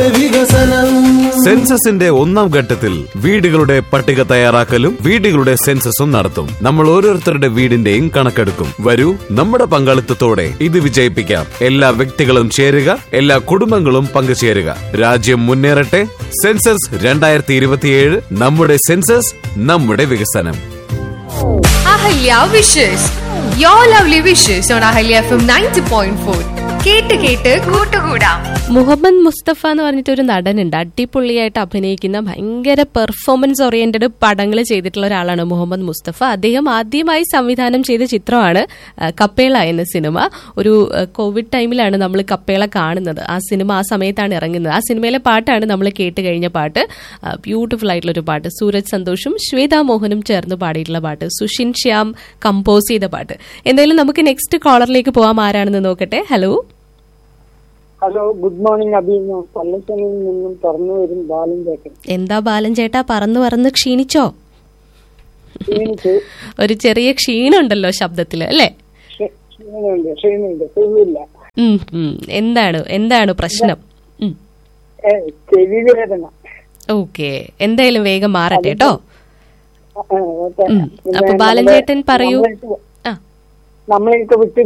വികസനം സെൻസസിന്റെ ഒന്നാം ഘട്ടത്തിൽ വീടുകളുടെ പട്ടിക തയ്യാറാക്കലും വീടുകളുടെ സെൻസസും നടത്തും നമ്മൾ ഓരോരുത്തരുടെ വീടിന്റെയും കണക്കെടുക്കും വരൂ നമ്മുടെ പങ്കാളിത്തത്തോടെ ഇത് വിജയിപ്പിക്കാം എല്ലാ വ്യക്തികളും ചേരുക എല്ലാ കുടുംബങ്ങളും പങ്കുചേരുക രാജ്യം മുന്നേറട്ടെ സെൻസസ് രണ്ടായിരത്തി ഇരുപത്തിയേഴ് നമ്മുടെ സെൻസസ് നമ്മുടെ വികസനം Ahalya wishes yo lovely wishes on Ahalya F M ninety point four കേട്ട് കേട്ട് കൂട്ടുകൂടാം മുഹമ്മദ് മുസ്തഫ എന്ന് പറഞ്ഞിട്ട് ഒരു നടനുണ്ട് അടിപൊളിയായിട്ട് അഭിനയിക്കുന്ന ഭയങ്കര പെർഫോമൻസ് ഓറിയന്റഡ് പടങ്ങൾ ചെയ്തിട്ടുള്ള ഒരാളാണ് മുഹമ്മദ് മുസ്തഫ അദ്ദേഹം ആദ്യമായി സംവിധാനം ചെയ്ത ചിത്രമാണ് ആ, കപ്പേള എന്ന സിനിമ ഒരു ആ, കോവിഡ് ടൈമിലാണ് നമ്മൾ കപ്പേള കാണുന്നത് ആ സിനിമ ആ സമയത്താണ് ഇറങ്ങുന്നത് ആ സിനിമയിലെ പാട്ടാണ് നമ്മൾ കേട്ട് കഴിഞ്ഞ പാട്ട് ബ്യൂട്ടിഫുൾ ആയിട്ടുള്ള ഒരു പാട്ട് സൂരജ് സന്തോഷും ശ്വേതാ മോഹനും ചേർന്ന് പാടിയിട്ടുള്ള പാട്ട് സുഷിൻ ശ്യാം കമ്പോസ് ചെയ്ത പാട്ട് എന്തായാലും നമുക്ക് നെക്സ്റ്റ് കോളറിലേക്ക് പോകാം ആരാണെന്ന് നോക്കട്ടെ hello hello good morning Abi ഞാൻ പല്ലശ്ശനിൽ നിന്നും തുറന്നു വരും ബാലൻ ചേട്ടൻ എന്താ ബാലൻ ചേട്ടാ പറന്ന് പറന്ന് ക്ഷീണിച്ചോ ക്ഷീണിച്ചു ഒരു ചെറിയ ക്ഷീണുണ്ടല്ലോ ശബ്ദത്തില് അല്ലേ ക്ഷീ- ക്ഷീണമുണ്ട് ക്ഷീണമുണ്ട് സുഖമില്ല ഉം, ഉം. എന്താണ് എന്താണ് പ്രശ്നം ഉം. ഏ, ചെവി വേദന ഓക്കെ എന്തായാലും വേഗം മാറട്ടെ കേട്ടോ ആ, ഓക്കേ. ഉം. പിന്നെ അപ്പൊ ബാലൻ നമ്മള് ചേട്ടൻ പറയൂ നമ്മളെയൊക്കെ- ആ നമ്മളെയൊക്കെ വിട്ട്